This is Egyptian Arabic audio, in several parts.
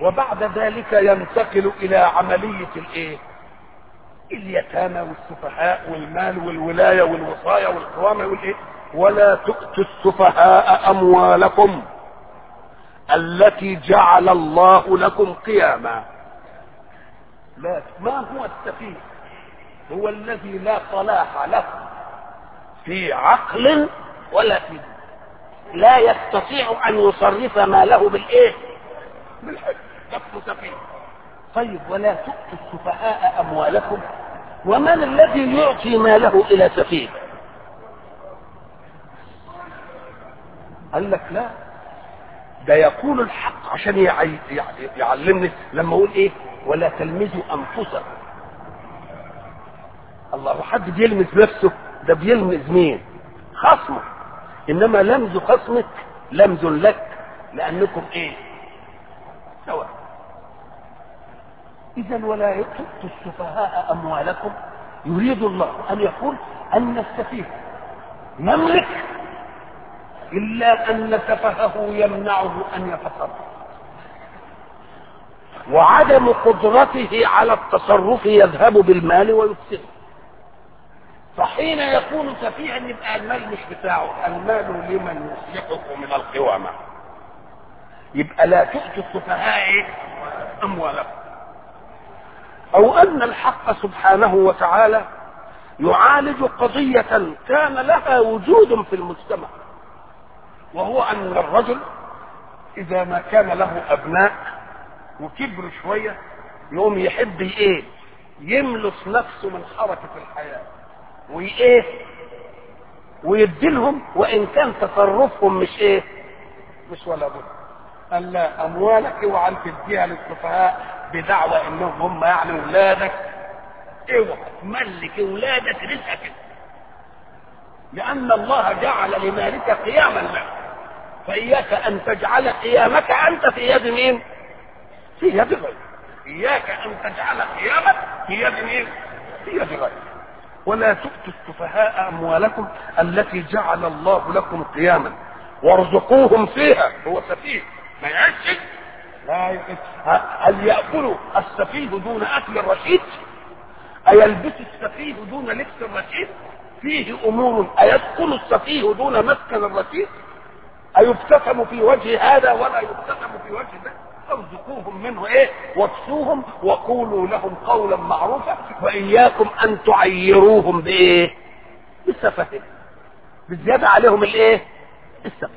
وبعد ذلك ينتقل الى عمليه الايه اليتامى والسفهاء والمال والولايه والوصايه والقوامه والايه ولا تؤتوا السفهاء اموالكم التي جعل الله لكم قياما لا ما هو السفيه هو الذي لا صلاح له في عقل ولا في دين لا يستطيع ان يصرف ماله بالايه بالحج نفسه سفيه طيب ولا تؤتوا السفهاء اموالكم ومن الذي يعطي ماله الى سفيه قال لك لا ده يقول الحق عشان يعي- يع- يعلمني لما اقول ايه ولا تلمزوا انفسكم الله حد بيلمز نفسه ده بيلمز مين خصمه انما لمز خصمك لمز لك لانكم ايه سواء اذا ولا تؤتوا السفهاء اموالكم يريد الله ان يقول ان السفيه يملك الا ان سفهه يمنعه ان يتصرف وعدم قدرته على التصرف يذهب بالمال ويفسده فحين يكون سفيها يبقى المال مش بتاعه المال لمن يصلحه من القوامة يبقى لا تؤتوا السفهاء إيه؟ اموالكم او ان الحق سبحانه وتعالى يعالج قضية كان لها وجود في المجتمع وهو ان الرجل اذا ما كان له ابناء وكبر شوية يقوم يحب ايه يملص نفسه من حركة الحياة وايه ويديلهم وان كان تصرفهم مش ايه مش ولا بد قال لا اموالك اوعى تديها للسفهاء بدعوى انهم هم يعني اولادك اوعى تملك اولادك رزقك لان الله جعل لمالك قياما لك فاياك ان تجعل قيامك انت في يد مين في يد غيرك اياك ان تجعل قيامك في يد مين في يد غيرك ولا تؤتوا السفهاء اموالكم التي جعل الله لكم قياما وارزقوهم فيها هو سفيه ما يعيش لا يعيش هل ياكل السفيه دون اكل الرشيد ايلبس السفيه دون لبس الرشيد فيه امور ايدخل السفيه دون مسكن الرشيد ايبتسم في وجه هذا ولا يبتسم في وجه ذاك ارزقوهم منه ايه واكسوهم وقولوا لهم قولا معروفا واياكم ان تعيروهم بايه بالسفه بالزياده عليهم الايه السفه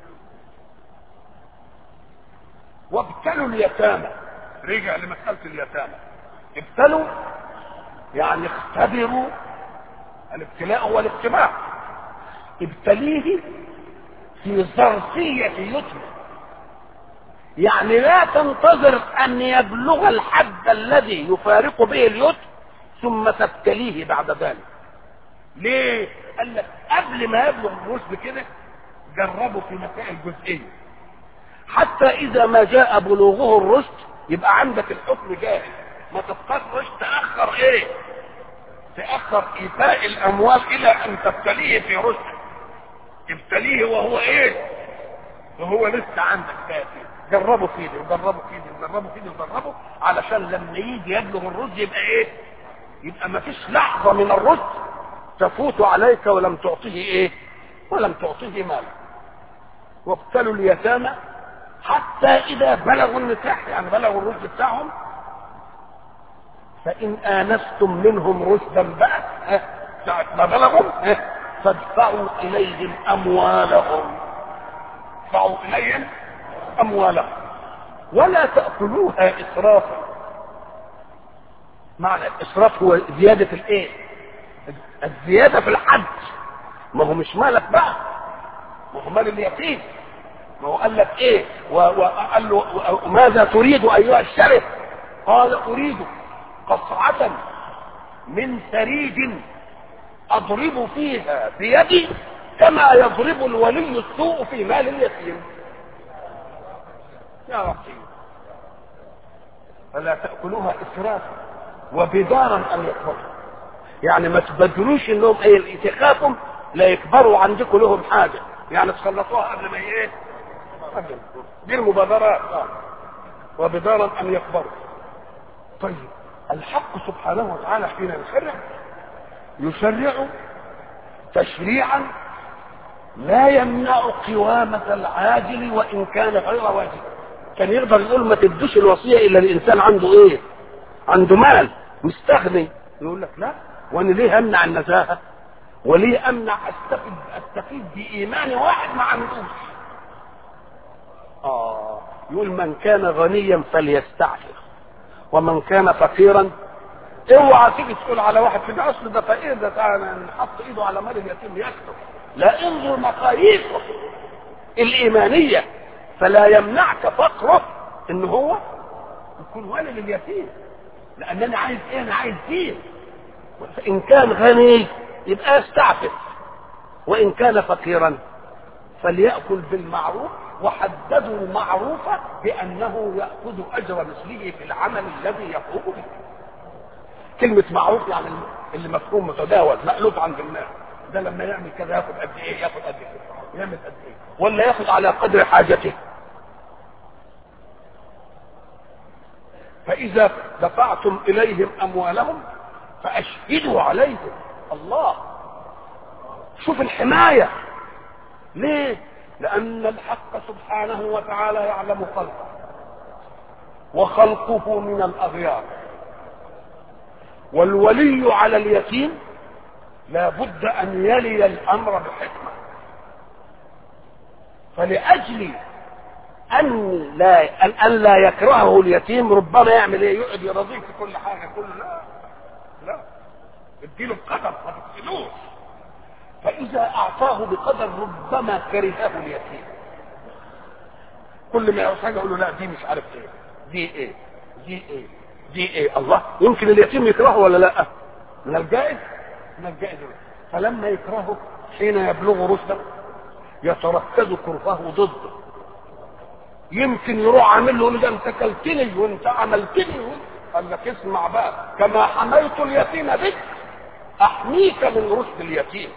وابتلوا اليتامى رجع لمساله اليتامى ابتلوا يعني اختبروا الابتلاء هو الاجتماع ابتليه في ظرفيه يتم يعني لا تنتظر ان يبلغ الحد الذي يفارق به اليتم ثم تبتليه بعد ذلك ليه قال لك قبل ما يبلغ الرشد كده جربوا في مسائل جزئيه حتى اذا ما جاء بلوغه الرشد يبقى عندك الحكم جاهز ما تضطرش تاخر ايه تاخر ايفاء الاموال الى ان تبتليه في رشد ابتليه وهو ايه وهو لسه عندك كافر جربوا فيه وجربوا فيه وجربوا فيه وجربوا علشان لما يجي يبلغ الرشد يبقى ايه يبقى ما فيش لحظة من الرشد تفوت عليك ولم تعطيه ايه ولم تعطيه مال وابتلوا اليتامى حتى اذا بلغوا النكاح يعني بلغوا الرشد بتاعهم فان انستم منهم رشدا بقى ها، ساعة ما بلغوا ها، فادفعوا اليهم اموالهم ادفعوا اليهم اموالهم ولا تاكلوها اسرافا معنى الاسراف هو زياده الايه الزياده في الحج ما هو مش مالك بقى ما هو مال اليتيم ما هو قال لك ايه وقال له ماذا تريد ايها الشرف قال اريد قصعه من ثريد اضرب فيها بيدي كما يضرب الولي السوء في مال اليتيم يا رحيم فلا تأكلوها إسرافا وبدارا أن يكبروا يعني ما تبدلوش انهم ايه تخافوا لا يكبروا عندكم لهم حاجة يعني تخلصوها قبل ما ايه قبل دي المبادرات آه. وبدارا ان يكبروا طيب الحق سبحانه وتعالى حين يشرع يشرع تشريعا لا يمنع قوامة العاجل وإن كان غير واجب كان يقدر يقول ما تدوش الوصية إلا الإنسان عنده إيه عنده مال مستغني يقول لك لا وأنا ليه أمنع النزاهة وليه أمنع أستفيد أستفيد بإيمان واحد ما عندوش آه يقول من كان غنيا فليستعفف ومن كان فقيرا اوعى تيجي تقول على واحد في الاصل ده فقير ده تعالى حط ايده على مال اليتيم يكتب لا انظر مقاييسه الايمانيه فلا يمنعك فقره ان هو يكون ولد لليتيم لان انا عايز ايه انا عايز دين فان كان غني يبقى يستعفف وان كان فقيرا فليأكل بالمعروف وحددوا المعروف بأنه يأخذ أجر مثله في العمل الذي يقوم به كلمة معروف يعني اللي مفهوم متداول مألوف عند الناس ده لما يعمل كذا ياخد قد ايه ياخد قد ايه يعمل قد ايه ولا ياخد على قدر حاجته فإذا دفعتم إليهم أموالهم فأشهدوا عليهم الله شوف الحماية ليه لأن الحق سبحانه وتعالى يعلم خلقه وخلقه من الأغيار والولي على اليتيم لا بد أن يلي الأمر بحكمة فلأجل أن لا أن لا يكرهه اليتيم ربما يعمل إيه يقعد يرضيه في كل حاجة كل لا لا اديله بقدر ما تقتلوش فإذا أعطاه بقدر ربما كرهه اليتيم كل ما يعوز حاجة يقول له لا دي مش عارف ايه دي ايه دي ايه دي ايه الله يمكن اليتيم يكرهه ولا لا من الجائز من الجائز فلما يكرهه حين يبلغ رشده يتركز كرهه ضده يمكن يروح عامل له ده انت كلتني وانت عملتني قال لك اسمع بقى كما حميت اليتيم بك احميك من رشد اليتيم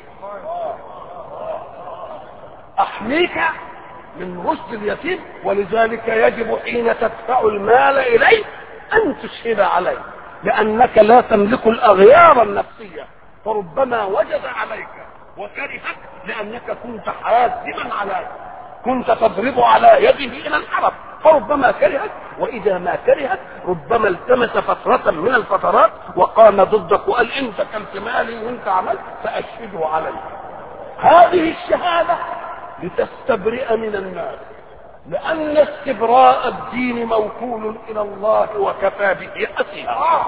احميك من رشد اليتيم ولذلك يجب حين تدفع المال اليه ان تشهد عليه لانك لا تملك الاغيار النفسيه فربما وجد عليك وكرهك لانك كنت حازما على كنت تضرب على يده الى الحرب فربما كرهك واذا ما كرهك ربما التمس فترة من الفترات وقام ضدك وقال انت كلت مالي وانت عملت فاشهده عليك هذه الشهادة لتستبرئ من الناس لأن استبراء الدين موكول إلى الله وكفى به أسيرا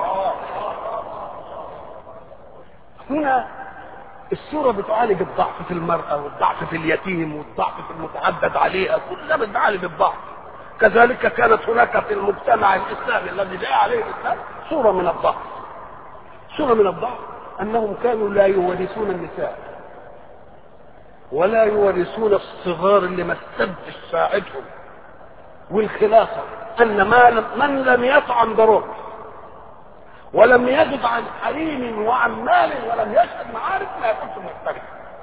هنا السورة بتعالج الضعف في المرأة والضعف في اليتيم والضعف في المتعدد عليها كل ده بتعالج الضعف كذلك كانت هناك في المجتمع الإسلامي الذي جاء عليه الإسلام صورة من الضعف صورة من الضعف أنهم كانوا لا يورثون النساء ولا يورثون الصغار اللي ما استبدش ساعدهم والخلافة أن ما لم من لم يطعم ضرر ولم يجد عن حريم وعن مال ولم يشهد معارف لا يكونش محترم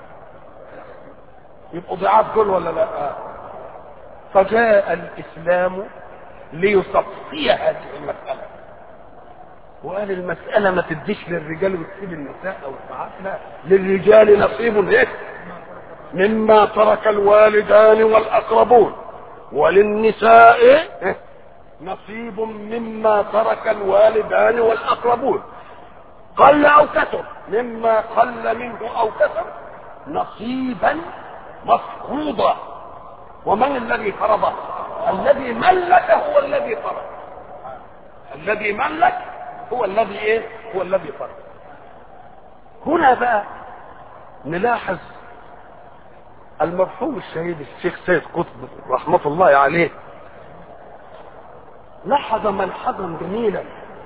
يبقوا ضعاف دول ولا لا فجاء الإسلام ليصفي هذه المسألة وقال المسألة ما تديش للرجال وتسيب النساء أو الساعات لا للرجال نصيب إيه مما ترك الوالدان والأقربون وللنساء إيه؟ نصيب مما ترك الوالدان والأقربون قل أو كثر مما قل منه أو كثر نصيبا مفروضا ومن الذي فرضه الذي ملك هو الذي فرض الذي ملك هو الذي ايه هو الذي فرض هنا بقى نلاحظ المرحوم الشهيد الشيخ سيد قطب رحمة الله عليه لاحظ ملحظا جميلا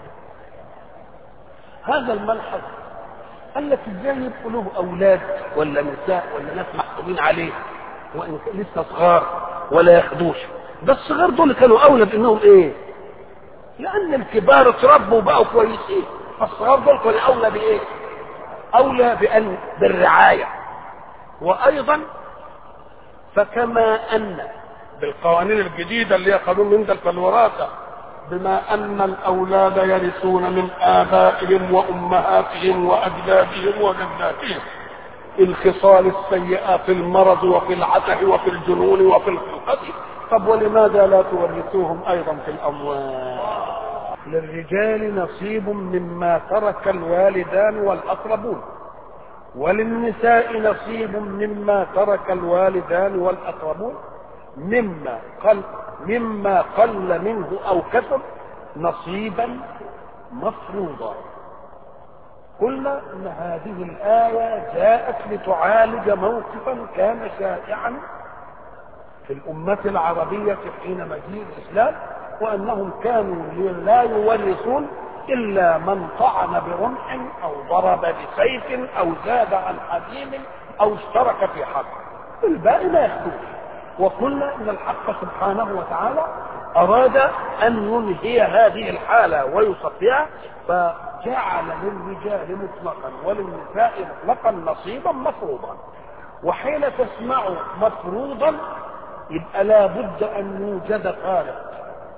هذا الملحظ قال لك ازاي يبقوا له اولاد ولا نساء ولا ناس محسوبين عليه وان كان لسه صغار ولا ياخدوش ده الصغار دول كانوا اولى بانهم ايه لان الكبار اتربوا وبقوا كويسين فالصغار دول كانوا اولى بايه اولى بان بالرعايه وايضا فكما ان بالقوانين الجديده اللي هي قانون مندل في الوراثه بما ان الاولاد يرثون من ابائهم وامهاتهم واجدادهم وجداتهم الخصال السيئه في المرض وفي العته وفي الجنون وفي الخلقه طب ولماذا لا تورثوهم ايضا في الاموال للرجال نصيب مما ترك الوالدان والاقربون وللنساء نصيب مما ترك الوالدان والاقربون مما قل مما قل منه او كثر نصيبا مفروضا قلنا ان هذه الايه جاءت لتعالج موقفا كان شائعا في الامه العربيه حين مجيء الاسلام وانهم كانوا لا يورثون الا من طعن برمح او ضرب بسيف او زاد عن حديم او اشترك في حرب الباقي لا يخرج وقلنا ان الحق سبحانه وتعالى اراد ان ينهي هذه الحاله ويصفيها فجعل للرجال مطلقا وللنساء مطلقا نصيبا مفروضا وحين تسمع مفروضا يبقى لا بد ان يوجد خالق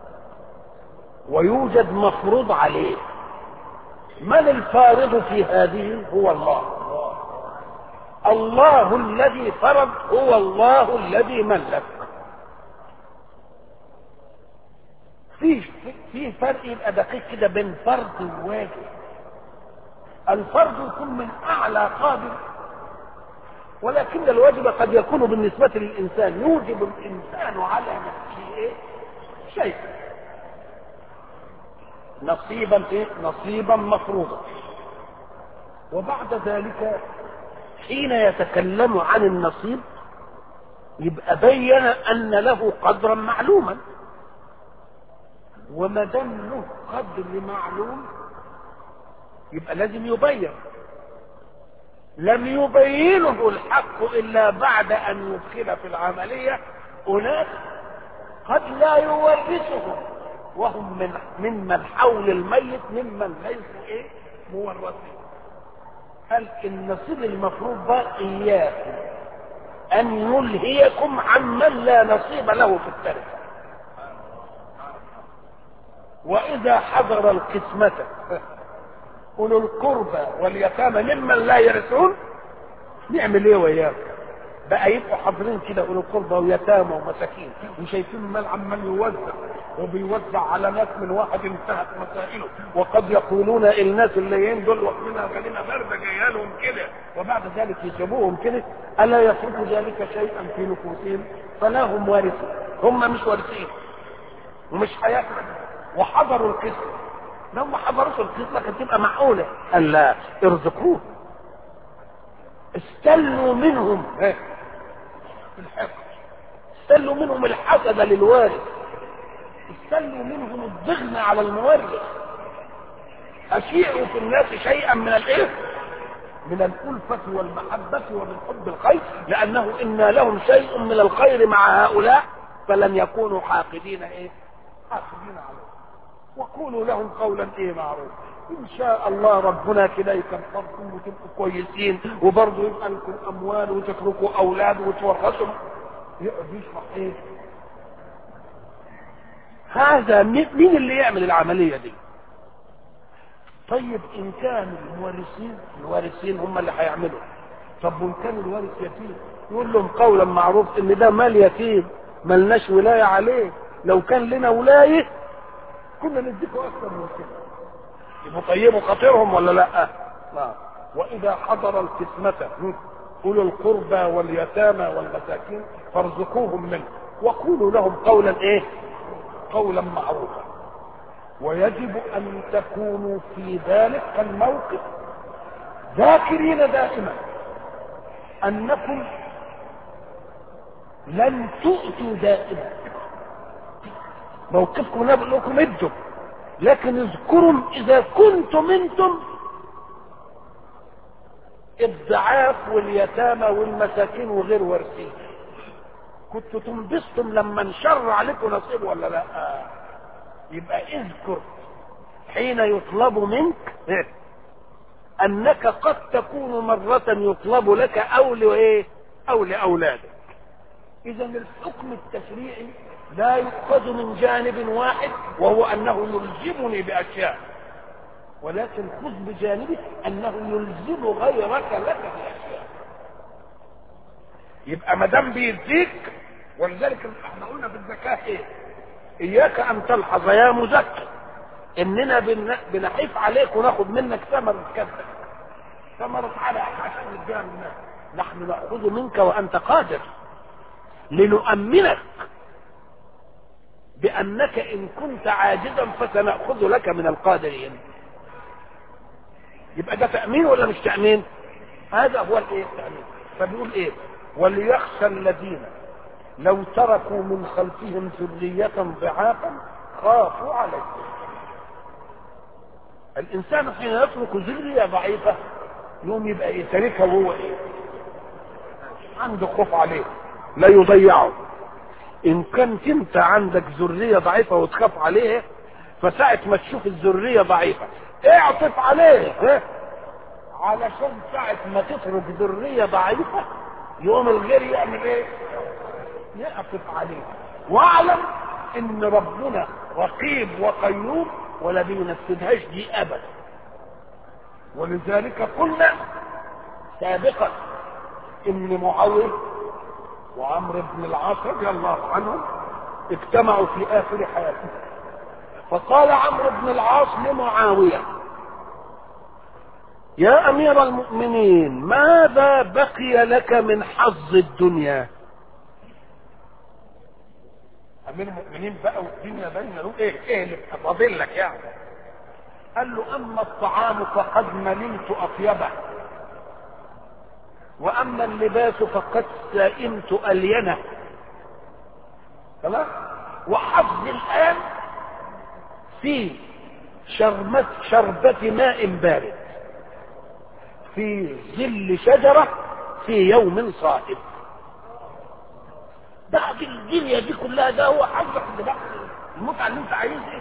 ويوجد مفروض عليه من الفارض في هذه هو الله الله الذي فرض هو الله الذي ملك في في فرق يبقى دقيق كده بين فرض وواجب الفرض يكون من اعلى قادر ولكن الواجب قد يكون بالنسبة للإنسان يوجب الإنسان على نفسه إيه؟ شيء نصيبا إيه؟ نصيبا مفروضا وبعد ذلك حين يتكلم عن النصيب يبقى بين ان له قدرا معلوما وما دام له قدر معلوم يبقى لازم يبين لم يبينه الحق الا بعد ان يدخل في العمليه اناس قد لا يورثهم وهم من ممن حول الميت ممن ليسوا ايه مورثين قال النصيب المفروض بقى اياكم ان يلهيكم عمن لا نصيب له في التركه واذا حضر القسمه اولو القربى واليتامى ممن لا يرثون نعمل ايه وياهم بقى يبقوا حاضرين كده اولو القربى ويتامى ومساكين وشايفين المال عمال يوزع وبيوزع على ناس من واحد انتهت مسائله وقد يقولون الناس الليين دول واخدينها غنيمه بارده جايه لهم كده وبعد ذلك يسيبوهم كده الا يترك ذلك شيئا في نفوسهم فلا هم وارثون هم مش وارثين ومش هياكلوا وحضروا القسم لو ما حضروش القسمه كانت تبقى معقوله قال لا ارزقوه استلوا منهم الحقد استلوا منهم الحسد للوارث استلوا منهم الضغن على المورث اشيعوا في الناس شيئا من الايه من الألفة والمحبة ومن حب الخير لأنه إن لهم شيء من الخير مع هؤلاء فلن يكونوا حاقدين إيه؟ حاقدين عليه وقولوا لهم قولا إيه معروف إن شاء الله ربنا كده يكفركم وتبقوا كويسين وبرضه يبقى لكم أموال وتتركوا أولاد وتورثوا يقعد يشرح إيه؟ هذا مين اللي يعمل العملية دي طيب ان كان المورثين الوارثين هم اللي هيعملوا طب وان كان الوارث يتيم يقول لهم قولا معروف ان ده مال يتيم ملناش ولاية عليه لو كان لنا ولاية كنا نديكوا اكثر من كده يبقوا طيبوا خاطرهم ولا لا لا واذا حضر القسمة اولو القربى واليتامى والمساكين فارزقوهم منه وقولوا لهم قولا ايه قولا معروفا ويجب ان تكونوا في ذلك الموقف ذاكرين دائما انكم لن تؤتوا دائما موقفكم نبغي لكم ادوا لكن اذكروا اذا كنتم انتم الضعاف واليتامى والمساكين وغير وارثين كنتوا تنبسطم لما انشر عليكم نصيب ولا لا يبقى اذكر حين يطلب منك انك قد تكون مرة يطلب لك او لايه او لاولادك اذا الحكم التشريعي لا يؤخذ من جانب واحد وهو انه يلزمني باشياء ولكن خذ بجانبه انه يلزم غيرك لك باشياء يبقى ما دام بيديك ولذلك احنا قلنا في الزكاه ايه؟ اياك ان تلحظ يا مزكي اننا بن- بنحيف عليك وناخد منك ثمرة كذب ثمرة على عشان نديها للناس نحن ناخذ منك وانت قادر لنؤمنك بانك ان كنت عاجزا فسناخذ لك من القادرين يبقى ده تامين ولا مش تامين هذا هو الايه التامين فبيقول ايه وليخشى الذين لو تركوا من خلفهم ذرية ضعافا خافوا عليهم الانسان حين يترك ذرية ضعيفة يوم يبقى ايه تاركها وهو ايه عنده خوف عليه لا يضيعه ان كنت انت عندك ذرية ضعيفة وتخاف عليه فساعة ما تشوف الذرية ضعيفة اعطف عليه ها؟ علشان ساعة ما تترك ذرية ضعيفة يوم الغير يعمل ايه يعطف عليه واعلم ان ربنا رقيب وقيوم ولا بينفذهاش دي ابدا ولذلك قلنا سابقا ان معاويه وعمرو بن العاص رضي الله عنهم اجتمعوا في اخر حياتهم فقال عمرو بن العاص لمعاويه يا امير المؤمنين ماذا بقي لك من حظ الدنيا امير المؤمنين بقى والدنيا باينه له ايه ايه اللي فاضل لك يعني قال له اما الطعام فقد مللت اطيبه واما اللباس فقد سئمت الينه خلاص وحظي الان في شربة شربة ماء بارد في ظل شجرة في يوم صائب بعد الدنيا دي كلها ده هو حظك اللي بقى المتعة اللي انت عايزها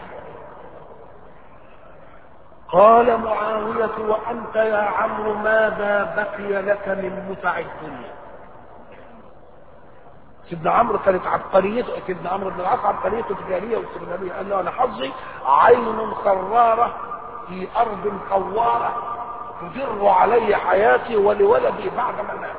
قال معاوية وأنت يا عمرو ماذا بقي لك من متع الدنيا سيدنا عمرو كانت عبقريته سيدنا عمرو بن العاص عبقريته تجارية واستغلالية قال له أنا حظي عين خرارة في أرض خوارة تدر علي حياتي ولولدي بعد مماتي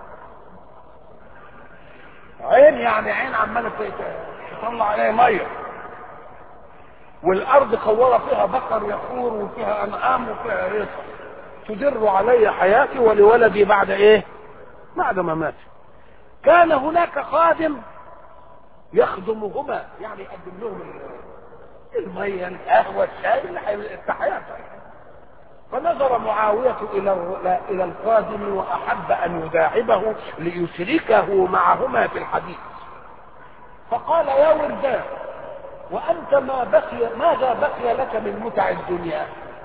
عين يعني عين عمالة تطلع عليها ميه والارض خوره فيها بقر يخور وفيها انعام وفيها رزق تدر علي حياتي ولولدي بعد ايه بعد ما مات كان هناك خادم يخدمهما يعني يقدم لهم الميه القهوه الشاي التحيات فنظر معاوية إلى إلى الخادم وأحب أن يداعبه ليشركه معهما في الحديث فقال يا وردان وأنت ما بقي ماذا بقي لك من متع الدنيا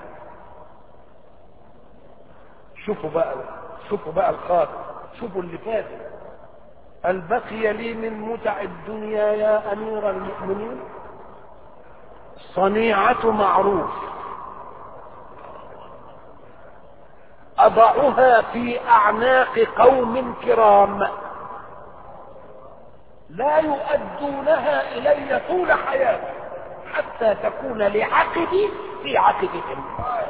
شوفوا بقى شوفوا بقى الخادم شوفوا اللي فات هل بقي لي من متع الدنيا يا أمير المؤمنين صنيعة معروف أضعها في أعناق قوم كرام لا يؤدونها إلي طول حياتي حتى تكون لعقدي في عقدهم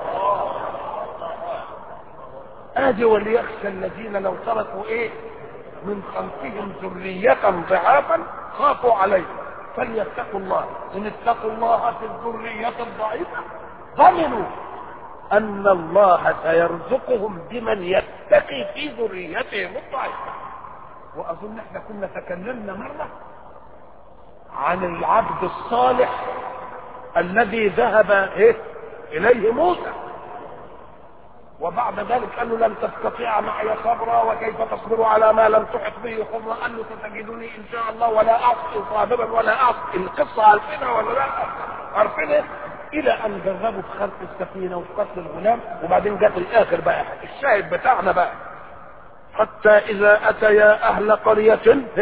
ادي وليخشى الذين لو تركوا ايه من خلفهم ذرية ضعافا خافوا عليهم فليتقوا الله ان اتقوا الله في الذرية الضعيفة ضمنوا ان الله سيرزقهم بمن يتقي في ذريتهم الضعيفة واظن احنا كنا تكلمنا مرة عن العبد الصالح الذي ذهب ايه اليه موسى وبعد ذلك قال له لن تستطيع معي صبرا وكيف تصبر على ما لم تحط به خبرا قال له ستجدني ان شاء الله ولا اعصي صابرا ولا اعصي القصه عارفينها ولا لا عارفينها الى ان جربوا في خلق السفينه وفي قتل الغلام وبعدين جت الاخر بقى الشاهد بتاعنا بقى حتى اذا اتيا اهل قريه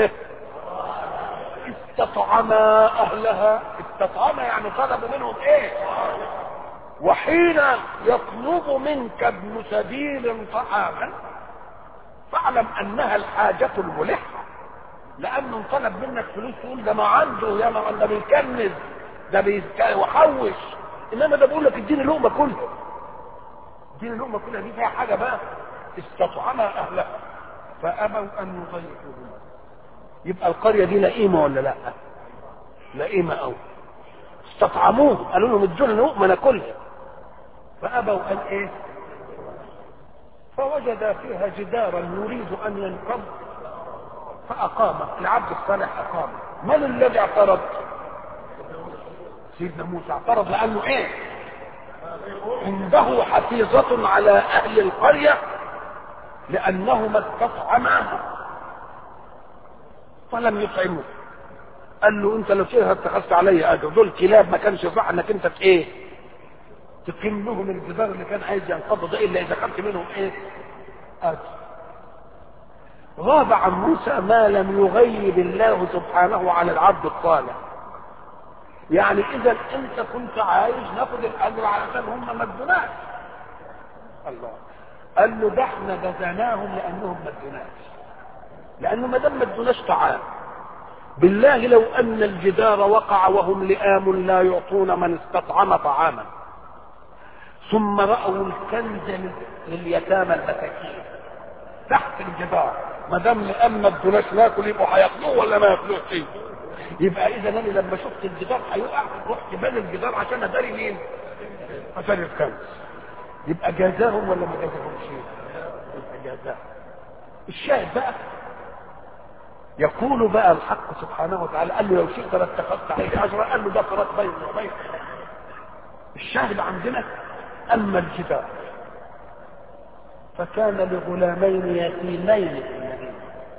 استطعما اهلها استطعما يعني طلبوا منهم ايه وحين يطلب منك ابن سبيل طعاما فاعلم انها الحاجة الملحة لانه طلب منك فلوس تقول ده ما عنده يا ما ده بيكنز ده بيحوش انما ده بيقول لك اديني لقمه كلها اديني لقمه كلها دي فيها حاجه بقى استطعمها اهلها فابوا ان يضيفوهما يبقى القريه دي لئيمه ولا لا؟ لئيمه قوي استطعموه قالوا لهم ادونا لقمه ناكلها فابوا ان ايه؟ فوجد فيها جدارا يريد ان ينقض فاقامه العبد الصالح اقامه من الذي اعترض؟ سيدنا موسى اعترض لانه ايه؟ عنده حفيظة على أهل القرية لأنهما استطعما فلم يطعموا قال له انت لو كده اتخذت علي اجر دول كلاب ما كانش صح انك انت في ايه تقيم لهم الجدار اللي كان عايز ينقض ده الا اذا خدت منهم ايه اجر غاب عن موسى ما لم يغيب الله سبحانه على العبد الصالح يعني اذا انت كنت عايز ناخد الاجر علشان هم ما ادوناش الله قال له ده احنا جزيناهم لانهم ما ادوناش لانه ما دام ما ادوناش طعام بالله لو ان الجدار وقع وهم لئام لا يعطون من استطعم طعاما ثم راوا الكنز لليتامى المساكين تحت الجدار ما دام لئام ما ادوناش ناكل يبقوا هياكلوه ولا ما ياكلوش ايه يبقى اذا انا لما شفت الجدار هيقع رحت بني الجدار عشان اداري مين؟ اداري الكنز يبقى جازاهم ولا ما جازاهمش؟ يبقى جازاهم الشاهد بقى يقول بقى الحق سبحانه وتعالى قال له لو شئت لاتخذت عليه اجرا قال له ده فراق بيني وبينك الشاهد عندنا اما الجدار فكان لغلامين يتيمين في المدينه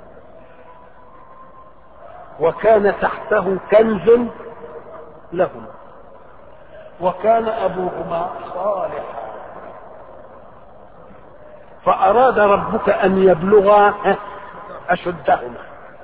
وكان تحته كنز لهما وكان ابوهما صالحا فاراد ربك ان يبلغا اشدهما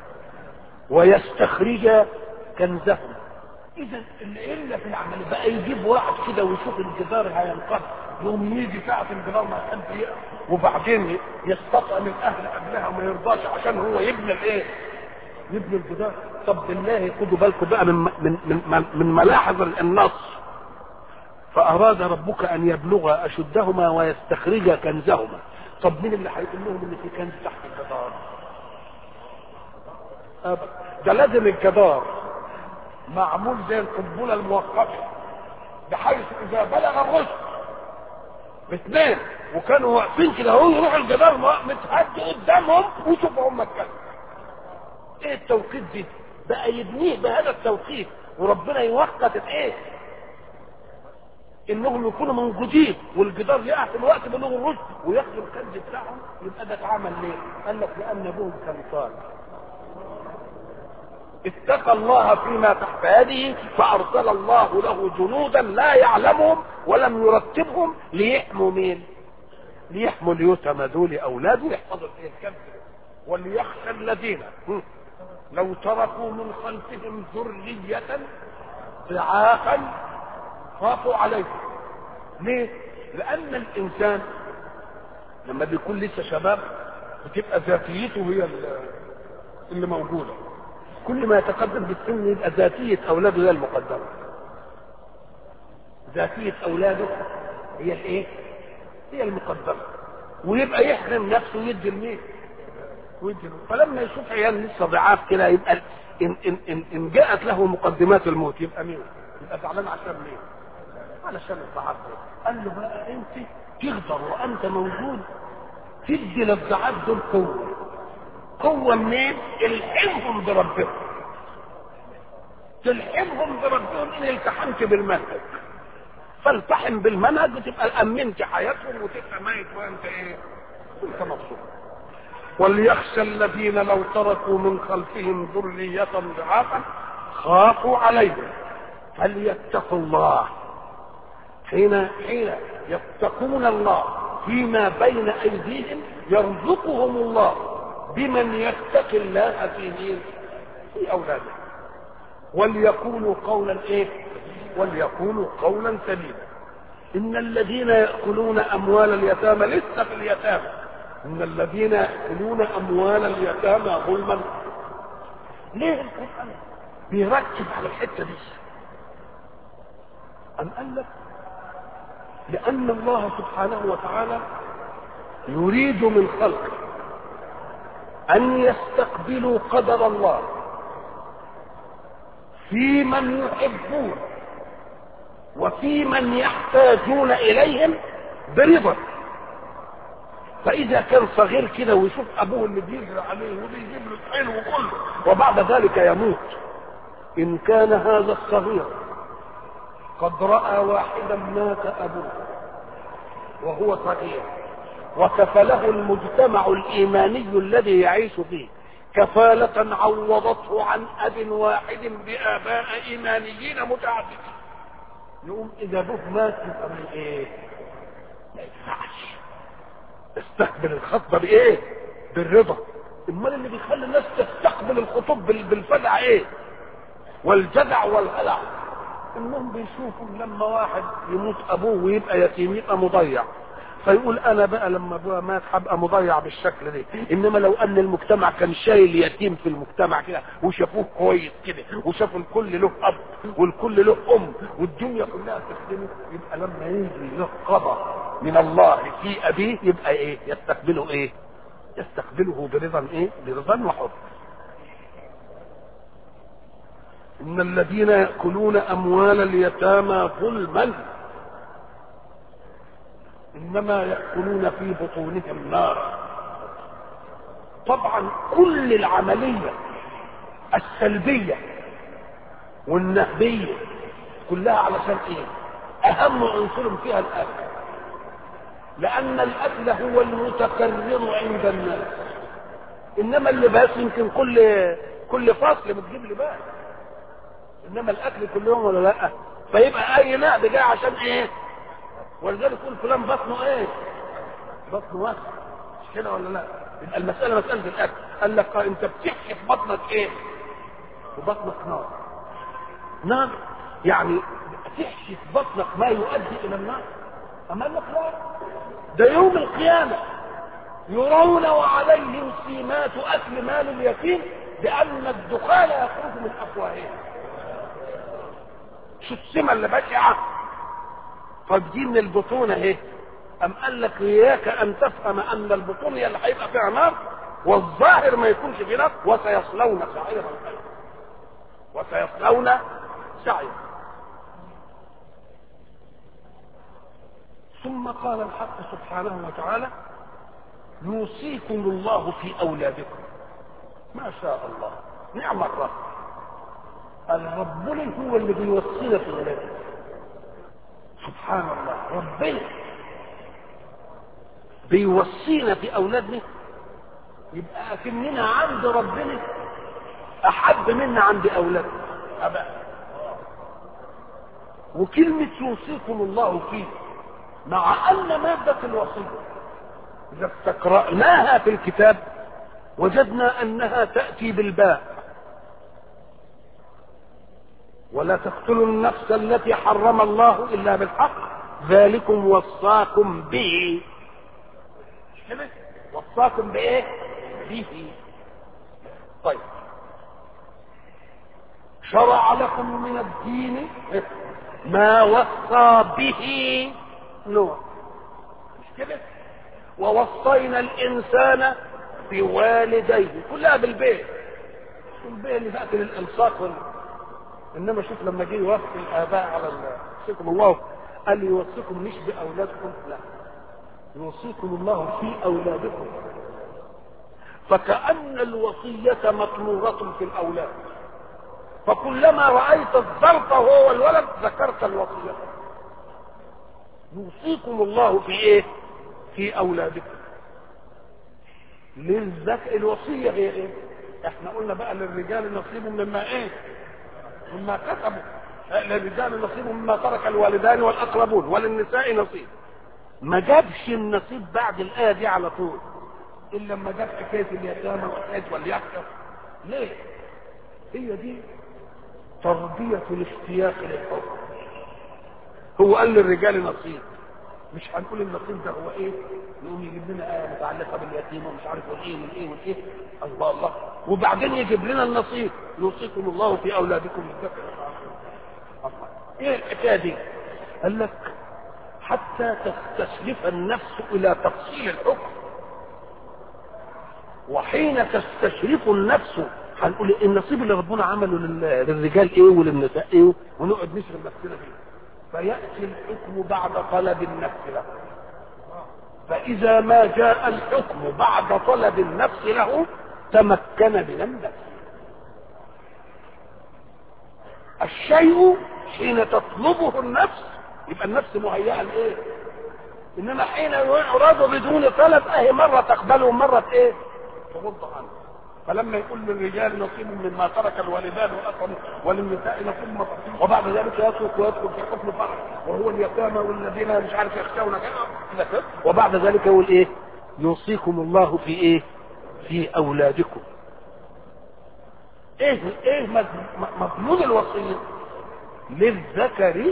ويستخرج كنزهما اذا اللي الا في العمل بقى يجيب واحد كده ويشوف الجدار هينقض يقوم يجي ساعة الجدار ما حد يقف وبعدين يستطعم الاهل قبلها وما يرضاش عشان هو يبني الايه؟ يبني الجدار طب بالله خدوا بالكم بقى من من من, من ملاحظ النص فاراد ربك ان يبلغ اشدهما ويستخرج كنزهما طب مين اللي هيقول لهم ان في كنز تحت الجدار؟ أبدا ده لازم الجدار معمول زي القنبله الموقته بحيث اذا بلغ الرشد باثنين وكانوا واقفين كده اهو يروح الجدار متهد قدامهم ويشوفوا هم الكلب ايه التوقيت دي بقى يبنيه بهذا التوقيت وربنا يوقت ايه انهم يكونوا موجودين والجدار يقع في الوقت بلوغ الرشد وياخدوا الكنز بتاعهم يبقى ده اتعمل ليه؟ قال لك لان ابوهم كان صالح اتقى الله فيما تحت يده فارسل الله له جنودا لا يعلمهم ولم يرتبهم ليحموا مين؟ ليحموا اليتامى دول اولاده يحفظوا فيه الكنز وليخشى الذين لو تركوا من خلفهم ذرية ضعافا خافوا عليهم ليه؟ لأن الإنسان لما بيكون لسه شباب بتبقى ذاتيته هي اللي موجودة كل ما يتقدم بالسن يبقى ذاتية أولاده هي المقدمة ذاتية أولاده هي الإيه؟ هي المقدمة ويبقى يحرم نفسه ويدي لمين؟ ويدي فلما يشوف عيال لسه ضعاف كده يبقى إن, إن, إن, إن جاءت له مقدمات الموت يبقى مين؟ يبقى زعلان عشان مين؟ علشان الضعاف قال له بقى أنت تقدر وأنت موجود تدي للضعاف دول قوة قوة منين؟ الحمهم بربهم تلحمهم بربهم ان التحمت بالمنهج فالتحم بالمنهج وتبقى امنت حياتهم وتبقى ميت وانت ايه؟ انت مبسوط وليخشى الذين لو تركوا من خلفهم ذرية ضعافا خافوا عليهم فليتقوا الله حين حين يتقون الله فيما بين ايديهم يرزقهم الله بمن يتقي الله في مين؟ في اولاده وليقولوا قولا ايه؟ وليقولوا قولا سديدا ان الذين ياكلون اموال اليتامى لسه في اليتامى ان الذين ياكلون اموال اليتامى ظلما ليه القرآن بيركز على الحتة دي أم قال لك لأن الله سبحانه وتعالى يريد من خلقه أن يستقبلوا قدر الله في من يحبون وفي من يحتاجون إليهم برضا فإذا كان صغير كده ويشوف أبوه اللي بيجري عليه وبيجيب له الحلو كله وبعد ذلك يموت إن كان هذا الصغير قد رأى واحدا مات أبوه وهو صغير وكفله المجتمع الإيماني الذي يعيش فيه كفالة عوضته عن أب واحد بآباء إيمانيين متعددين يقوم إذا أبوه مات يبقى من إيه؟ ما ينفعش استقبل الخطبة بإيه؟ بالرضا امال اللي بيخلي الناس تستقبل الخطوب بالفزع ايه والجزع والهلع انهم بيشوفوا لما واحد يموت ابوه ويبقى يتيم يبقى مضيع فيقول انا بقى لما ابويا مات هبقى مضيع بالشكل ده انما لو ان المجتمع كان شايل يتيم في المجتمع كده وشافوه كويس كده وشافوا الكل له اب والكل له ام والدنيا كلها تخدمه يبقى لما يجي له قضاء من الله في ابيه يبقى ايه يستقبله ايه يستقبله برضا ايه برضا وحب ان الذين ياكلون اموال اليتامى ظلما انما ياكلون في بطونهم نارا طبعا كل العمليه السلبيه والنهبيه كلها علشان ايه اهم عنصر فيها الاكل لان الاكل هو المتكرر عند الناس انما اللباس يمكن كل كل فصل بتجيب لباس انما الاكل كل يوم ولا لا فيبقى اي نقد جاي عشان ايه ولذلك يقول فلان بطنه ايه بطنه واسع مش كده ولا لا يبقى المساله مساله الاكل قال لك انت بتحكي في بطنك ايه وبطنك نار نار يعني تحشي في بطنك ما يؤدي الى النار اما قال لك لا ده يوم القيامه يرون وعليهم سيمات اكل مال اليتيم بان الدخان يخرج من افواههم شو السمه اللي بشعه طب دي من البطون اهي ام قال لك اياك ان تفهم ان البطون هي اللي هيبقى فيها نار والظاهر ما يكونش فيه نار وسيصلون سعيرا وسيصلون سعيرا ثم قال الحق سبحانه وتعالى يوصيكم الله في اولادكم ما شاء الله نعم الرب الرب هو اللي بيوصينا في اولادنا سبحان الله ربنا بيوصينا في اولادنا يبقى اكننا عند ربنا احب منا عند اولادنا ابدا وكلمة يوصيكم الله فيه مع ان مادة الوصية اذا استقرأناها في الكتاب وجدنا انها تأتي بالباء ولا تقتلوا النفس التي حرم الله الا بالحق ذلكم وصاكم به وصاكم بايه به طيب شرع لكم من الدين ما وصى به نوح مش كده ووصينا الانسان بوالديه كلها بالبيت البيت اللي تاتي للالصاق وال... انما شوف لما جه يوصي الاباء على يوصيكم الله قال يوصيكم مش باولادكم لا يوصيكم الله في اولادكم فكأن الوصية مطمورة في الأولاد فكلما رأيت الظرف هو الولد ذكرت الوصية يوصيكم الله في ايه في أولادكم للذكر الوصية هي ايه احنا قلنا بقى للرجال نصيب مما ايه مما كسبوا للرجال نصيب مما ترك الوالدان والأقربون وللنساء نصيب ما جابش النصيب بعد الآية دي على طول إلا لما جاب حكاية اليتامى وحكاية واليحيى ليه؟ هي دي تربية الاشتياق للحب هو قال للرجال نصيب مش هنقول النصيب ده هو ايه يقوم يجيب لنا ايه متعلقه باليتيم ومش عارف والايه والايه والايه الله الله وبعدين يجيب لنا النصيب يوصيكم الله في اولادكم الذكر الله ايه الحكايه دي قال لك حتى تستسلف النفس الى تفصيل الحكم وحين تستشرف النفس هنقول إيه النصيب اللي ربنا عمله لل- للرجال ايه وللنساء ايه ونقعد نشرب نفسنا فيه فياتي الحكم بعد طلب النفس له فاذا ما جاء الحكم بعد طلب النفس له تمكن من النفس الشيء حين تطلبه النفس يبقى النفس مهيئه لايه انما حين يعرض بدون طلب اهي مره تقبله ومره ايه تغض عنه فلما يقول للرجال نصيب مما ترك الوالدان والاقرب وللنساء نصيب مما ترك وبعد ذلك يترك ويدخل في حكم فرع وهو اليتامى والذين مش عارف يخشون كذا كذا وبعد ذلك يقول ايه يوصيكم الله في ايه في اولادكم ايه ايه مض- مضمون الوصيه للذكر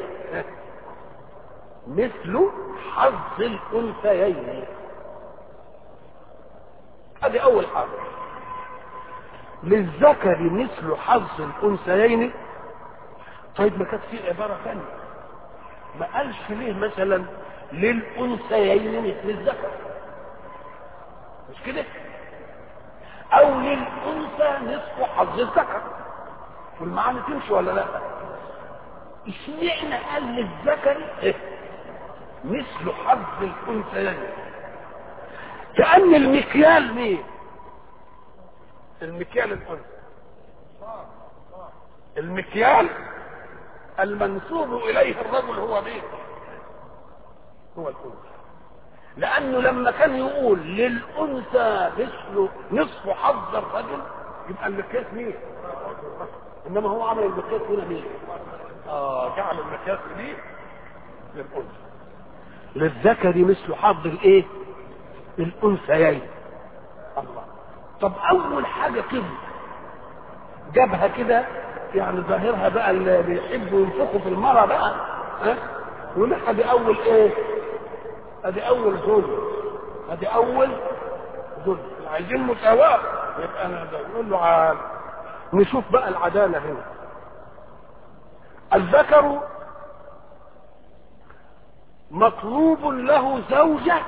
مثل حظ الانثيين هذه اول حاجه للذكر مثل حظ الانثيين طيب ما كانت في عباره ثانيه ما قالش ليه مثلا للانثيين مثل الذكر مش كده او للانثى نصف حظ الذكر والمعاني تمشي ولا لا اشمعنى قال للذكر إيه؟ مثل حظ الانثيين كأن المكيال مين المكيال الانثى المكيال المنسوب اليه الرجل هو مين هو الانثى لانه لما كان يقول للانثى مثل نصف حظ الرجل يبقى المقياس مين انما هو عمل المقياس هنا مين اه جعل المقياس دي للانثى للذكر مثل حظ الايه الانثيين الله طب اول حاجه كده جابها كده يعني ظاهرها بقى اللي بيحبوا ينفخوا في المرة بقى ها يقول لك ادي اول ايه ادي اول ظلم ادي اول ظلم عايزين مساواة يبقى انا ده يقول له عال نشوف بقى العدالة هنا الذكر مطلوب له زوجة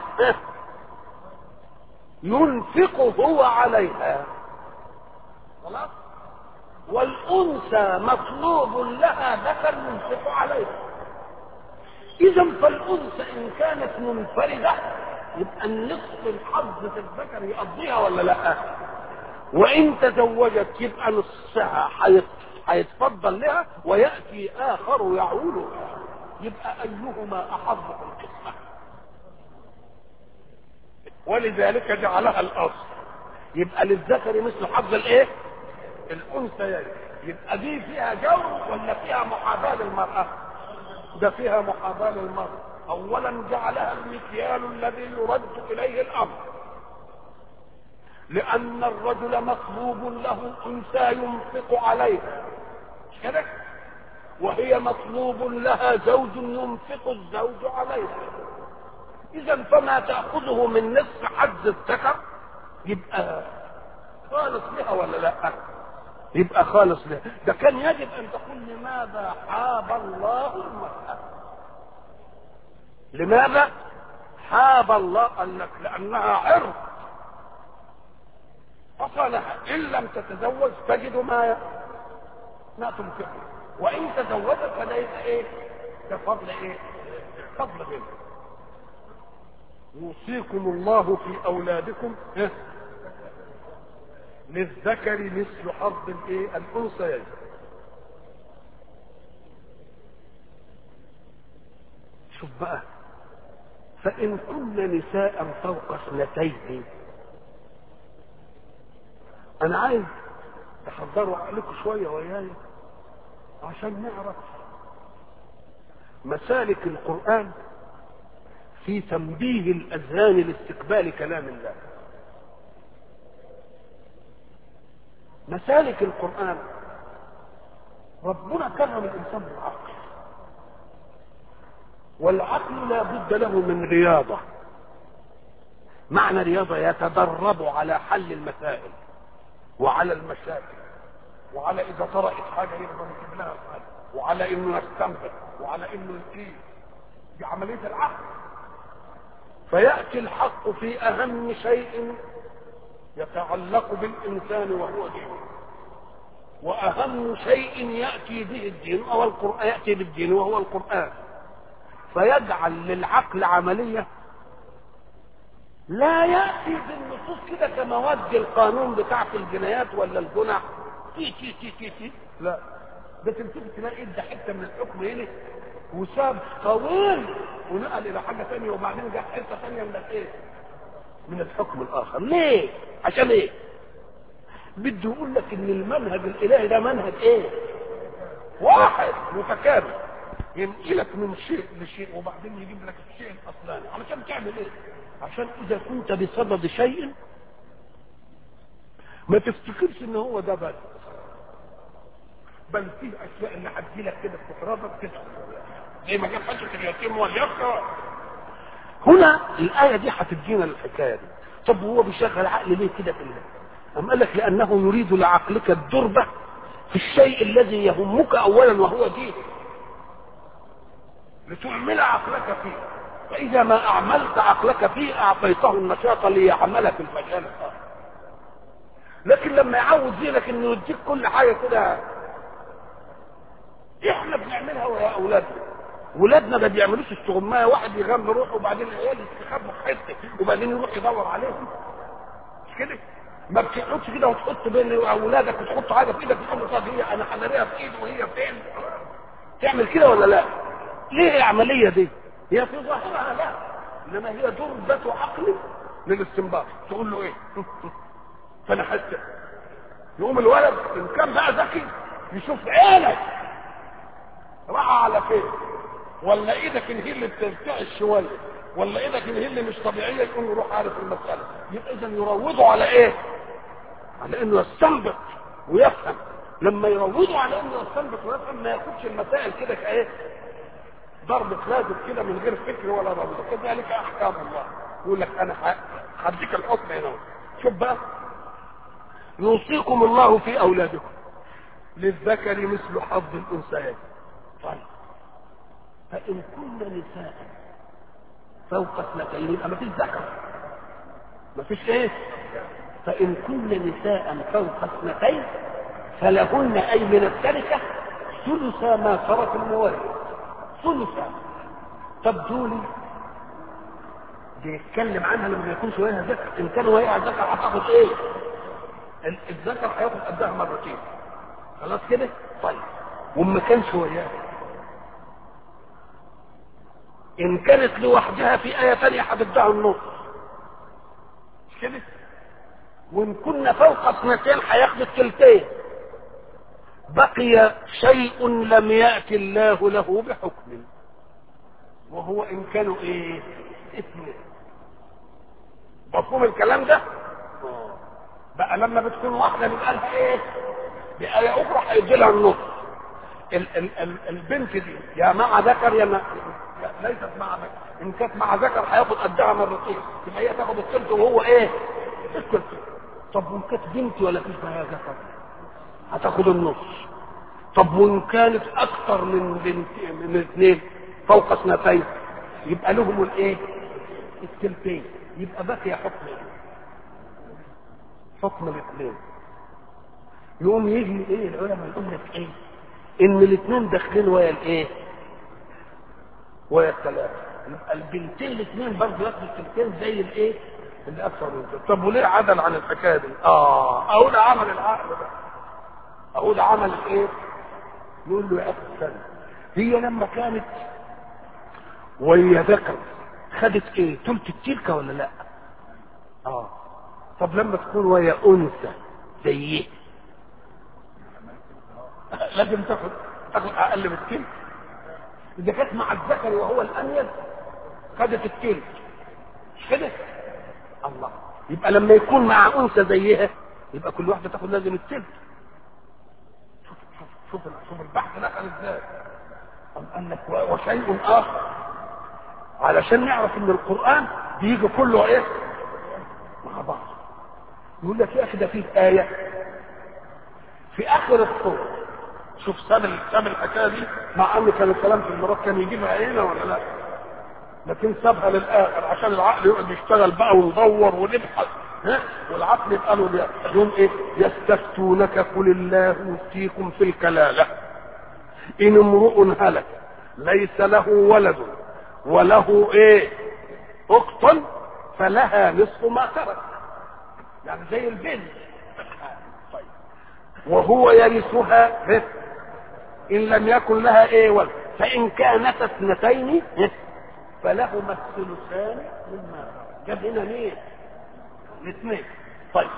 ينفق هو عليها خلاص والأنثى مطلوب لها ذكر ينفق عليها إذا فالأنثى إن كانت منفردة يبقى النصف الحظ في الذكر يقضيها ولا لا؟ وإن تزوجت يبقى نصها هيت- هيتفضل لها ويأتي آخر يعول يبقى أيهما أحظ في القسمة ولذلك جعلها الأصل يبقى للذكر مثل حظ الإيه؟ الأنثيين يبقى دي فيها جور ولا فيها محاباة للمرأة؟ ده فيها محاباة للمرأة أولا جعلها المكيال الذي يرد إليه الأمر لأن الرجل مطلوب له أنثى ينفق عليها مش كده؟ وهي مطلوب لها زوج ينفق الزوج عليها إذا فما تأخذه من نصف حد الذكر يبقى خالص لها ولا لا؟ يبقى خالص لها ده كان يجب أن تقول لماذا حاب الله المرأة لماذا حاب الله قال لك لأنها عرض فصالح إن لم تتزوج تجد ما ما تنفقه وإن تزوجت فليس إيه كفضل إيه فضل منه يوصيكم الله في أولادكم إيه؟ للذكر مثل حظ الايه الانثيين شوف بقى فان كن نساء فوق اثنتين انا عايز تحضروا عقلكم شويه وياي عشان نعرف مسالك القران في تنبيه الاذهان لاستقبال كلام الله مسالك القرآن ربنا كرم الإنسان بالعقل والعقل لا بد له من رياضة معنى رياضة يتدرب على حل المسائل وعلى المشاكل وعلى إذا طرأت حاجة يقدر يجيب لها حل وعلى إنه يستنبط وعلى إنه يقيم دي عملية العقل فيأتي الحق في أهم شيء يتعلق بالإنسان وهو دينه وأهم شيء يأتي به الدين أو القرآن يأتي بالدين وهو القرآن فيجعل للعقل عملية لا يأتي بالنصوص كده كمواد القانون بتاعة الجنايات ولا الجنح تي تي تي تي تي لا ده تمسك تلاقي ادى حته من الحكم هنا وساب طويل ونقل الى حاجه ثانيه وبعدين جاب حته ثانيه من الايه؟ من الحكم الاخر ليه؟ عشان ايه؟ بده يقول لك ان المنهج الالهي ده منهج ايه؟ واحد متكامل ينقلك من شيء لشيء وبعدين يجيب لك الشيء الاصلاني علشان تعمل ايه؟ عشان اذا كنت بصدد شيء ما تفتكرش ان هو ده بس بل فيه اشياء اللي هتجي لك كده في فطرتك تدخل زي ما جاب حته اليتيم واليسرى هنا الايه دي هتدينا الحكايه دي طب هو بيشغل عقل ليه كده في الله أم قال لك لأنه يريد لعقلك الدربة في الشيء الذي يهمك أولا وهو دين لتعمل عقلك فيه فإذا ما أعملت عقلك فيه أعطيته النشاط ليعمل في المجال الآخر لكن لما يعود ذهنك انه يديك كل حاجه كده احنا بنعملها ويا اولادنا ولادنا ما بيعملوش استغمايه واحد يغم روحه وبعدين العيال يستخبوا في حته وبعدين يروح يدور عليهم مش كده ما بتقعدش كده وتحط بين اولادك وتحط حاجه في ايدك تقول له طب هي انا هلاقيها في ايدي وهي فين تعمل كده ولا لا ليه العمليه دي هي في ظاهرها لا انما هي دربة عقل للاستنباط تقول له ايه فانا حتى يقوم الولد ان كان بقى ذكي يشوف عينك راح على فين ولا ايدك ان هي اللي بترتعش شويه ولا ايدك ان هي اللي مش طبيعيه يقوم يروح عارف المساله يبقى اذا يروضوا على ايه على انه يستنبط ويفهم لما يروضوا على انه يستنبط ويفهم ما ياخدش المسائل كده كايه ضرب لازم كده من غير فكر ولا روضه كذلك احكام الله يقول لك انا هديك الحكم هنا شوف بقى يوصيكم الله في اولادكم للذكر مثل حظ الانثيين طيب فان كن نساء فوق اثنتين يبقى ما فيش ذكر ما فيش ايه فان كن نساء فوق اثنتين فلهن اي من التركه ثلث ما ترك الموارث ثلثا طب دول بيتكلم عنها لما يكونش وياها ذكر ان كان وياها ذكر هتاخد ايه الذكر هياخد قدها مرتين خلاص كده طيب وما كانش وياها ان كانت لوحدها في ايه ثانيه هتدعي النص مش كده وان كنا فوق اثنتين هياخد الثلثين بقي شيء لم يأتي الله له بحكم وهو ان كانوا ايه اثنين مفهوم الكلام ده بقى لما بتكون واحده بيبقى لها ايه بآية أخرى هيدي لها النص ال ال ال البنت دي يا مع ذكر يا ما ليست مع ذكر إن كانت مع ذكر هياخد قدها مرتين يبقى هي تاخد الثلث وهو إيه؟ الثلث طب وإن كانت بنت ولا فيش معاها ذكر هتاخد النص طب وإن كانت أكثر من بنت من اثنين فوق اثنتين يبقى لهم الإيه؟ الثلثين يبقى بقي حكم إيه؟ حكم الاثنين يقوم يجي ايه العلماء يقول لك ايه ان الاثنين داخلين ويا الايه ويا الثلاثه يبقى البنتين الاثنين برضه ياخدوا الثلثين زي الايه اللي اكثر من كده طب وليه عدل عن الحكايه دي اه اهو ده عمل العقل ده اهو ده عمل ايه يقول له يا اخي هي لما كانت وهي ذكر خدت ايه تلت التلكه ولا لا اه طب لما تكون وهي انثى زيه لازم تاخد تاخد اقل من التلت اذا كانت مع الذكر وهو الانيب خدت التلت مش كده الله يبقى لما يكون مع انثى زيها يبقى كل واحده تاخد لازم التلت شوف شوف شوف, شوف البحث دخل ازاي قال لك وشيء اخر علشان نعرف ان القران بيجي كله ايه مع بعض يقول لك يا اخي ده فيه ايه في اخر الصوره شوف ساب ساب الحكايه دي مع ان كان الكلام في المرات كان يجيبها هنا ولا لا لكن سابها للاخر عشان العقل يقعد يشتغل بقى وندور ونبحث ها والعقل يبقى له يوم ايه يستفتونك قل الله يفتيكم في الكلاله ان امرؤ هلك ليس له ولد وله ايه اخت فلها نصف ما ترك يعني زي البنت طيب وهو يرثها ان لم يكن لها ايه ولد فان كانت اثنتين فلهما الثلثان مما ترك جاب هنا مين الاثنين طيب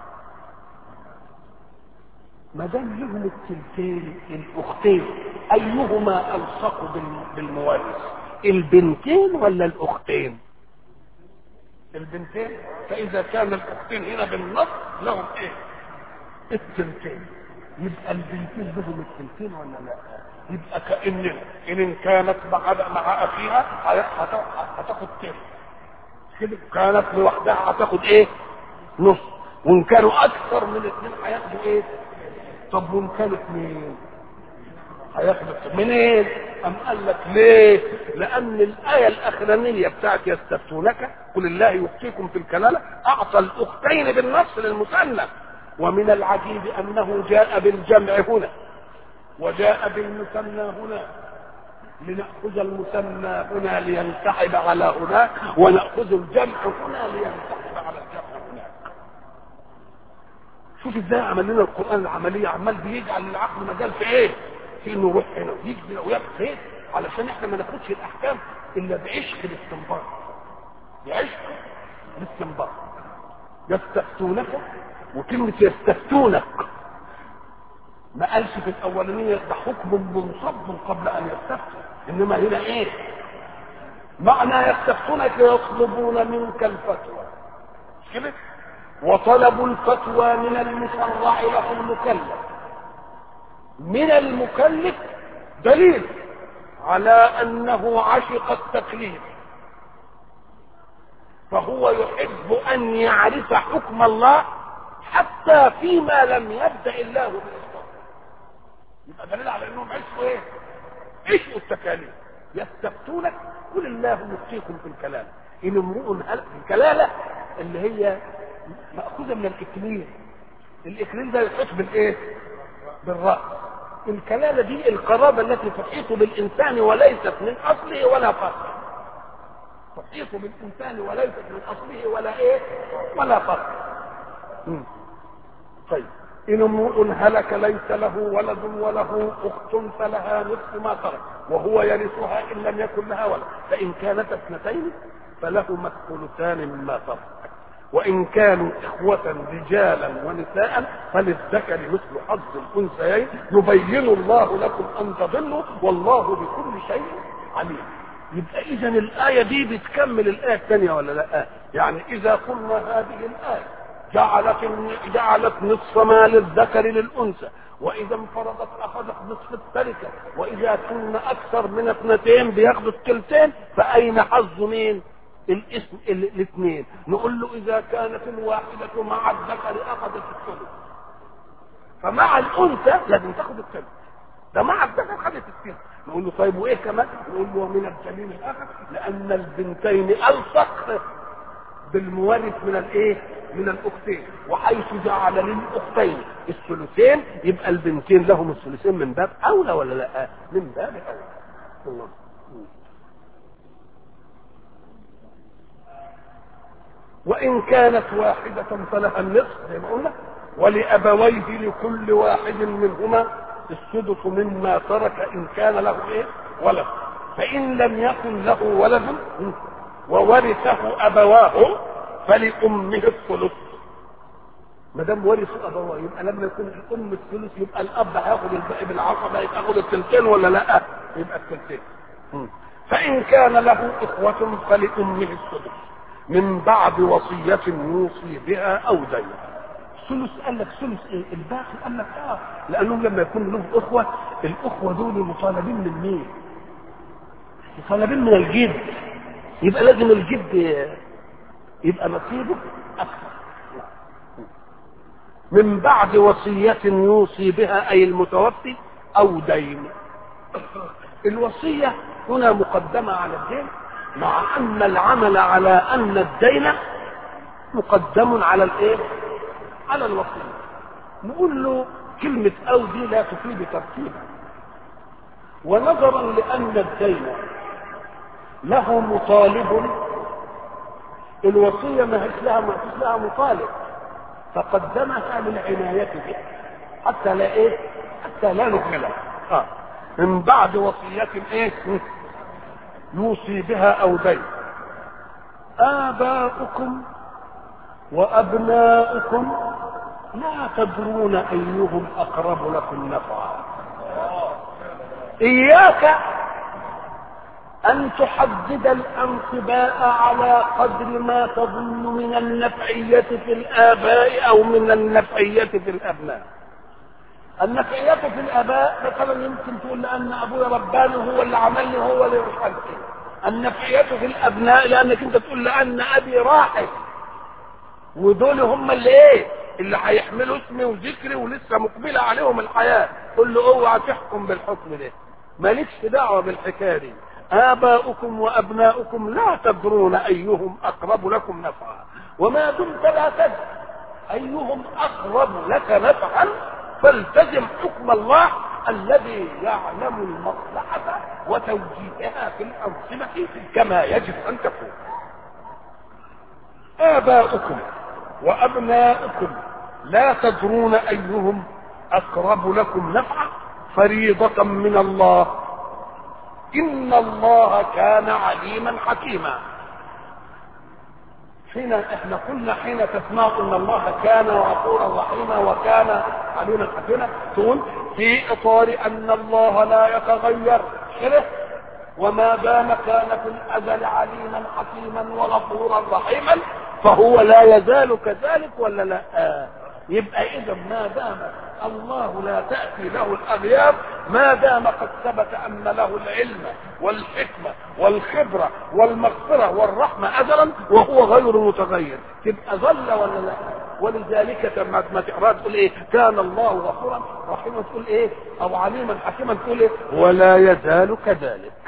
ما دام لهم التلتين الاختين ايهما الصق بالمورث البنتين ولا الاختين البنتين فاذا كان الاختين هنا بالنص لهم ايه التلتين يبقى البنتين لهم التلتين ولا لا يبقى كان ان كانت مع مع اخيها هتاخد تلت كده كانت لوحدها هتاخد ايه نص وان كانوا اكثر من اثنين هياخدوا ايه طب وان كانوا اثنين هياخدوا منين إيه؟ ام قال لك ليه لان الايه الاخرانيه بتاعت يستفتونك قل الله يفتيكم في الكلاله اعطى الاختين بالنص للمثنى ومن العجيب انه جاء بالجمع هنا وجاء بالمثنى هنا لنأخذ المثنى هنا لينسحب على هناك ونأخذ الجمع هنا لينسحب على الجمع هناك شوف ازاي عمل لنا القرآن العملية عمال بيجعل للعقل مجال في ايه؟ في انه يروح هنا ويجي هنا ويبقى ايه؟ علشان احنا ما ناخدش الاحكام الا بعشق الاستنباط بعشق الاستنباط يستفتونك وكلمة يستفتونك ما قالش في الاولانيه ده حكم منصب قبل ان يستفتوا انما هنا ايه معنى يستفتونك يطلبون منك الفتوى مش كده وطلب الفتوى من المشرع له المكلف من المكلف دليل على انه عشق التكليف فهو يحب ان يعرف حكم الله حتى فيما لم يبدا الله به يبقى دليل على انهم عشقوا ايه؟ عشقوا التكاليف يستفتونك قل الله يفتيكم في الكلام ان امرؤ هل الكلاله اللي هي ماخوذه من الاكليل الاكليل ده يحيط بالايه؟ بالراس الكلاله دي القرابه التي تحيط بالانسان وليست من اصله ولا فرعه تحيط بالانسان وليست من اصله ولا ايه؟ ولا فرعه طيب إن امرؤ هلك ليس له ولد وله أخت فلها نصف ما ترك وهو يرثها إن لم يكن لها ولد فإن كانت اثنتين فلهما الثلثان مما ترك وإن كانوا إخوة رجالا ونساء فللذكر مثل حظ الأنثيين يبين الله لكم أن تضلوا والله بكل شيء عليم يبقى إذا الآية دي بتكمل الآية الثانية ولا لا؟ يعني إذا قلنا هذه الآية جعلت جعلت نصف ما للذكر للانثى واذا انفرضت اخذت نصف التركه واذا كنا اكثر من اثنتين بياخدوا الثلثين فاين حظ مين؟ الاسم الاثنين نقول له اذا كانت الواحده مع الذكر اخذت الثلث فمع الانثى لازم تاخد الثلث ده مع الذكر خدت الثلث نقول له طيب وايه كمان؟ نقول له ومن الجميل الاخر لان البنتين الصق بالمورث من الايه؟ من الاختين وحيث جعل للاختين الثلثين يبقى البنتين لهم الثلثين من باب اولى ولا لا؟ من باب اولى. الله. وان كانت واحدة فلها النصف زي ما قلنا ولابويه لكل واحد منهما السدس مما ترك ان كان له ايه؟ ولد فان لم يكن له ولد وورثه ابواه فلأمه الثلث ما دام ورثوا ابواه يبقى لما يكون الام الثلث يبقى الاب هياخد الباقي بالعصبه ياخد الثلثين ولا لا؟ يبقى الثلثين. فان كان له اخوه فلامه الثلث من بعد وصيه يوصي بها او دين. ثلث قال لك ثلث ايه؟ الباقي قال لك اه لانهم لما يكون له اخوه الاخوه دول مطالبين من مين؟ مطالبين من الجد يبقى لازم الجد يبقى نصيبه اكثر من بعد وصية يوصي بها أي المتوفي أو دين الوصية هنا مقدمة على الدين مع أن العمل على أن الدين مقدم على الإيه؟ على الوصية نقول له كلمة أو دي لا تفيد ترتيبا ونظرا لأن الدين له مطالب الوصية ما هيش لها ما فيش لها مطالب فقدمها للعناية بها حتى لا ايه حتى لا نهملها آه. من بعد وصية ايه يوصي بها او دين آباؤكم وأبناؤكم لا تدرون أيهم أقرب لكم نفعا إياك أن تحدد الأنصباء على قدر ما تظن من النفعية في الآباء أو من النفعية في الأبناء النفعية في الآباء مثلا يمكن تقول لأن أبويا رباني هو اللي عملني هو اللي مش عارف إيه النفعية في الأبناء لأنك أنت تقول لأن أبي راحل ودول هم اللي إيه اللي هيحملوا اسمي وذكري ولسه مقبلة عليهم الحياة قل له اوعى تحكم بالحكم ده مالكش دعوة بالحكاية دي آباؤكم وأبناؤكم لا تدرون أيهم أقرب لكم نفعا وما دمت لا تدري أيهم أقرب لك نفعا فالتزم حكم الله الذي يعلم المصلحة وتوجيهها في الأنظمة كما يجب أن تكون آباؤكم وأبناؤكم لا تدرون أيهم أقرب لكم نفعا فريضة من الله إن الله كان عليما حكيما حين احنا قلنا حين تسمع ان الله كان غفورا رحيما وكان عليما حكيما تقول في اطار ان الله لا يتغير كده وما دام كان في الازل عليما حكيما وغفورا رحيما فهو لا يزال كذلك ولا لا آه. يبقى اذا ما دام الله لا تأتي له الأغيار ما دام قد ثبت أن له العلم والحكمة والخبرة والمغفرة والرحمة أزلا وهو غير متغير تبقى ظل ولا لا ولذلك لما ما تقرا تقول ايه كان الله غفورا رحيما تقول ايه او عليما حكيما تقول ايه ولا يزال كذلك